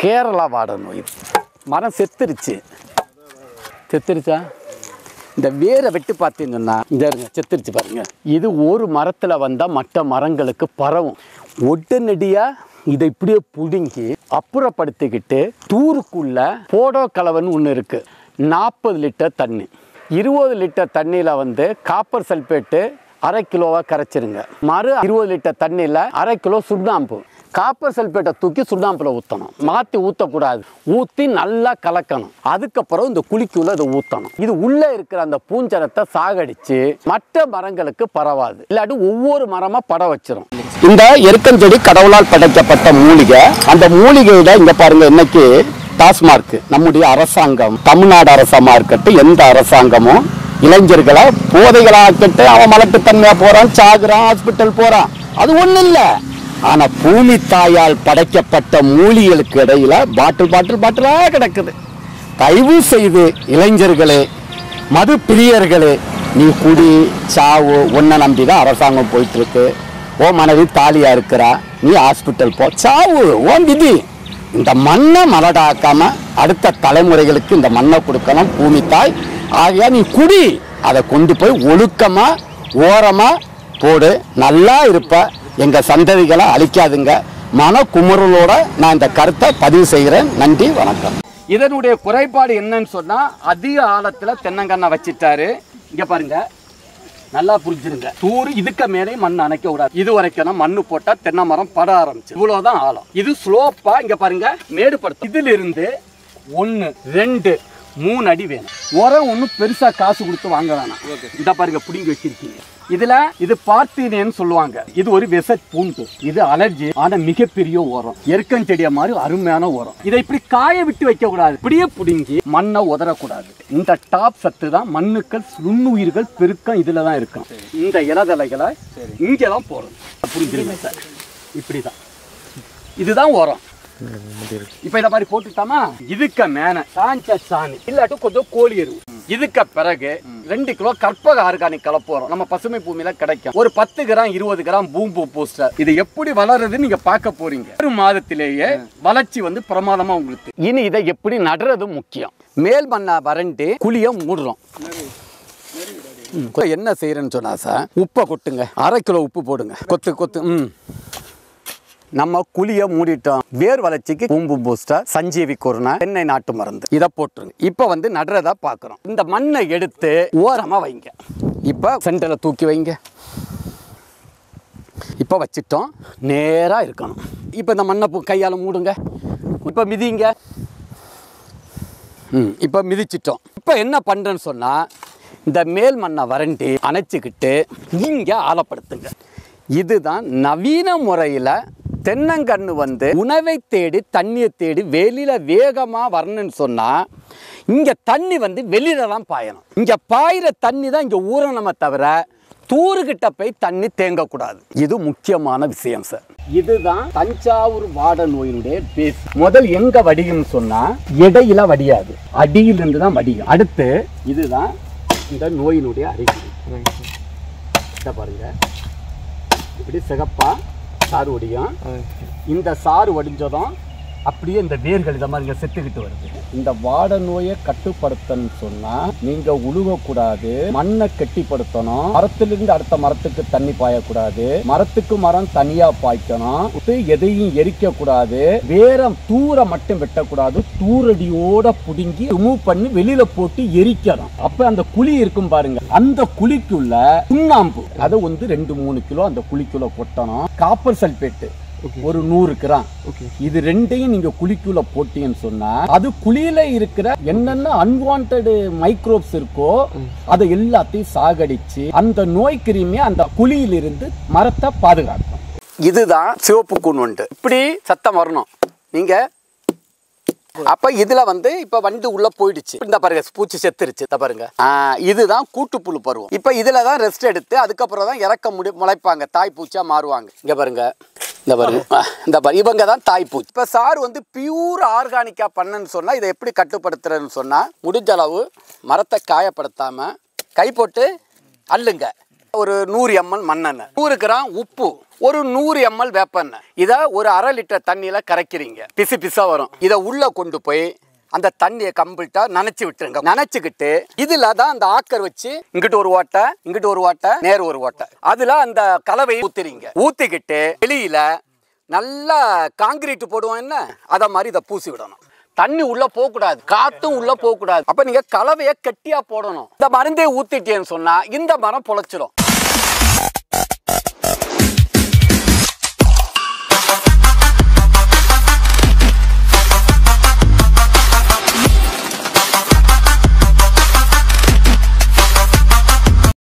கேரளா வாடை நோய் மரம் செத்துருச்சு செத்துருச்சா இந்த வேரை வெட்டு பார்த்தீங்கன்னா இந்த இருங்க செத்துருச்சு பாருங்க இது ஒரு மரத்தில் வந்தால் மற்ற மரங்களுக்கு பரவும் உடனடியாக இதை இப்படியே பிடுங்கி அப்புறப்படுத்திக்கிட்டு தூருக்குள்ள போடோ கலவன்னு ஒன்று இருக்கு நாற்பது லிட்டர் தண்ணி இருபது லிட்டர் தண்ணியில் வந்து காப்பர் சல்பேட்டு அரை கிலோவா கரைச்சிருங்க மறு இருபது லிட்டர் தண்ணியில் அரை கிலோ சுண்ணாம்பு காப்பர் சல்பேட்டை தூக்கி சுண்ணாம்பில் ஊற்றணும் மாற்றி ஊற்றக்கூடாது ஊற்றி நல்லா கலக்கணும் அதுக்கப்புறம் இந்த குழிக்குள்ள இதை ஊற்றணும் இது உள்ளே இருக்கிற அந்த பூஞ்சரத்தை சாகடிச்சு மற்ற மரங்களுக்கு பரவாது இல்லாட்டி ஒவ்வொரு மரமாக பட வச்சிரும் இந்த எருக்கஞ்செடி கடவுளால் படைக்கப்பட்ட மூலிகை அந்த மூலிகையில இங்க பாருங்க இன்னைக்கு டாஸ்மார்க் நம்முடைய அரசாங்கம் தமிழ்நாடு அரசாங்கமா இருக்கட்டும் எந்த அரசாங்கமும் இளைஞர்களை போதைகளாக்கட்டு அவன் மலட்டுத்தன்மையா போறான் சாகுறான் ஹாஸ்பிட்டல் போறான் அது ஒண்ணு இல்ல ஆனா பூமி தாயால் படைக்கப்பட்ட மூலிகளுக்கு இடையில பாட்டில் பாட்டில் பாட்டிலா கிடக்குது தயவு செய்து இளைஞர்களே மது பிரியர்களே நீ குடி சாவு உன்னை நம்பி தான் அரசாங்கம் போயிட்டு இருக்கு ஓ மனைவி தாலியா இருக்கிறா நீ ஹாஸ்பிட்டல் போ சாவு ஓன் விதி இந்த மண்ணை மலடாக்காம அடுத்த தலைமுறைகளுக்கு இந்த மண்ணை கொடுக்கணும் பூமி தாய் ஆகையா நீ குடி அதை கொண்டு போய் ஒழுக்கமா ஓரமா போடு நல்லா இருப்ப எங்க சந்ததிகளை அழிக்காதுங்க மன குமுறலோட நான் இந்த கருத்தை பதிவு செய்கிறேன் நன்றி வணக்கம் இதனுடைய குறைபாடு என்னன்னு சொன்னா அதிக ஆழத்துல தென்னங்கண்ணை வச்சிட்டாரு இங்க பாருங்க நல்லா புரிஞ்சிருங்க தூரு இதுக்க மேலே மண் அணைக்க கூடாது இது வரைக்கும் மண்ணு போட்டா தென்னை மரம் பட ஆரம்பிச்சு இவ்வளவுதான் ஆழம் இது ஸ்லோப்பா இங்க பாருங்க மேடு படுத்து இதுல இருந்து ஒன்னு ரெண்டு மூணு அடி வேணும் உரம் ஒன்றும் பெருசா காசு கொடுத்து வாங்க வேணாம் இந்த பாருங்க பிடிங்கி வச்சிருக்கீங்க இதுல இது பார்த்தீனேன்னு சொல்லுவாங்க இது ஒரு விச பூண்டு இது அலர்ஜி ஆனா மிகப்பெரிய உரம் எருக்கஞ்செடிய மாதிரி அருமையான உரம் இதை இப்படி காய விட்டு வைக்க கூடாது இப்படியே பிடுங்கி மண்ணை உதறக்கூடாது இந்த டாப் சத்து தான் மண்ணுக்கள் நுண்ணுயிர்கள் பெருக்கம் இதுல தான் இருக்கும் இந்த இலதலைகளை இங்க தான் போடணும் புரிஞ்சுருங்க சார் இப்படிதான் இதுதான் உரம் இப்ப இத மாதிரி போட்டுட்டாமா இதுக்க மேல சாஞ்ச சாணி இல்லாட்டி கொஞ்சம் கோழி எருவு இதுக்க பிறகு ரெண்டு கிலோ கற்பக ஆர்கானிக் கலப்போறோம் நம்ம பசுமை பூமியில கிடைக்கும் ஒரு பத்து கிராம் இருபது கிராம் பூம்பு பூஸ்டர் இது எப்படி வளருதுன்னு நீங்க பார்க்க போறீங்க ஒரு மாதத்திலேயே வளர்ச்சி வந்து பிரமாதமா உங்களுக்கு இனி இதை எப்படி நடுறது முக்கியம் மேல் மண்ணா வறண்டு குழிய மூடுறோம் ம், என்ன செய்யறேன்னு சொன்னா சார் உப்பை கொட்டுங்க அரை கிலோ உப்பு போடுங்க கொத்து கொத்து ம் நம்ம குழிய மூடிட்டோம் வேர் வளர்ச்சிக்கு பூம்பு பூஸ்டர் சஞ்சீவி குருணை தென்னை நாட்டு மருந்து இதை போட்டுருங்க இப்போ வந்து நடுறதா பார்க்குறோம் இந்த மண்ணை எடுத்து ஓரமாக வைங்க இப்போ சென்டரில் தூக்கி வைங்க இப்போ வச்சிட்டோம் நேராக இருக்கணும் இப்போ இந்த மண்ணை கையால் மூடுங்க இப்போ மிதிங்க ம் இப்போ மிதிச்சிட்டோம் இப்போ என்ன பண்ணுறேன்னு சொன்னால் இந்த மேல் மண்ணை வறண்டி அணைச்சிக்கிட்டு இங்கே ஆழப்படுத்துங்க இதுதான் நவீன முறையில் தென்னங்கன்று வந்து உணவை தேடி தண்ணியை தேடி வெளியில் வேகமாக வரணும்னு சொன்னால் இங்கே தண்ணி வந்து வெளியில தான் பாயணும் இங்கே பாயிற தண்ணி தான் இங்கே ஊறணுமே தவிர தூருகிட்ட போய் தண்ணி தேங்கக்கூடாது இது முக்கியமான விஷயம் சார் இதுதான் தஞ்சாவூர் வாட நோயினுடைய பேஸ் முதல் எங்க வடியும்னு சொன்னா இடையில வடியாது அடியிலிருந்து தான் வடியும் அடுத்து இதுதான் இந்த நோயினுடைய அறிகுறி இதை பாருங்க இப்படி சிகப்பா சாறு வடியும் இந்த சாறு வடிஞ்சதும் அப்படியே இந்த வேர்கள் இதை மாதிரி செத்துக்கிட்டு வருது இந்த வாட நோயை கட்டுப்படுத்தணும்னு சொன்னா நீங்க உழுவக்கூடாது மண்ணை கெட்டிப்படுத்தணும் மரத்திலிருந்து அடுத்த மரத்துக்கு தண்ணி பாயக்கூடாது மரத்துக்கு மரம் தனியா பாய்க்கணும் இது எதையும் எரிக்க கூடாது வேற தூர மட்டும் வெட்டக்கூடாது தூரடியோட புடுங்கி ரிமூவ் பண்ணி வெளியில போட்டு எரிக்கணும் அப்ப அந்த குழி இருக்கும் பாருங்க அந்த குழிக்குள்ள சுண்ணாம்பு அதை வந்து ரெண்டு மூணு கிலோ அந்த குழிக்குள்ள கொட்டணும் காப்பர் சல்பேட்டு ஒரு நூறு கிராம் இது ரெண்டையும் நீங்க குழிக்குள்ள போட்டீங்கன்னு சொன்னா அது குழியில இருக்கிற என்னென்ன அன்வான்ட் மைக்ரோப்ஸ் இருக்கோ அதை எல்லாத்தையும் சாகடிச்சு அந்த நோய் கிருமி அந்த குழியிலிருந்து மரத்தை பாதுகாக்கும் இதுதான் சிவப்பு கூண்டு இப்படி சத்தம் வரணும் நீங்க அப்ப இதுல வந்து இப்ப வண்டு உள்ள போயிடுச்சு இந்த பாருங்க பூச்சி செத்துருச்சு இந்த பாருங்க ஆ, இதுதான் கூட்டுப்புழு பருவம் இப்ப இதுல தான் ரெஸ்ட் எடுத்து அதுக்கப்புறம் தான் இறக்க முடி முளைப்பாங்க தாய் பூச்சா மாறுவாங்க இங்க பாருங்க இந்த பாருங்க ஆ, இந்த பாரு இவங்க தான் தாய் பூச்சி இப்ப சார் வந்து பியூர் ஆர்கானிக்கா பண்ணன்னு சொன்னா இதை எப்படி கட்டுப்படுத்துறதுன்னு சொன்னா முடிஞ்ச அளவு மரத்தை காயப்படுத்தாம கை போட்டு அள்ளுங்க ஒரு நூறு எம்எல் மண்ணெண்ணெய் நூறு கிராம் உப்பு ஒரு நூறு எம்எல் வேப்பெண்ணெய் இதை ஒரு அரை லிட்டர் தண்ணியில கரைக்கிறீங்க பிசு பிசா வரும் இதை உள்ள கொண்டு போய் அந்த தண்ணியை கம்ப்ளீட்டா நனைச்சு விட்டுருங்க நனைச்சுக்கிட்டு இதுல தான் அந்த ஆக்கர் வச்சு இங்கிட்டு ஒரு ஓட்டை இங்கிட்டு ஒரு ஓட்டை நேர் ஒரு ஓட்டை அதுல அந்த கலவையை ஊத்துறீங்க ஊத்திக்கிட்டு வெளியில நல்லா காங்கிரீட் போடுவோம் என்ன அத மாதிரி இதை பூசி விடணும் தண்ணி உள்ள போக கூடாது காத்தும் உள்ள போக கூடாது அப்ப நீங்க கலவையை கட்டியா போடணும் இந்த மருந்தே ஊத்திட்டேன்னு சொன்னா இந்த மரம் பொழைச்சிடும்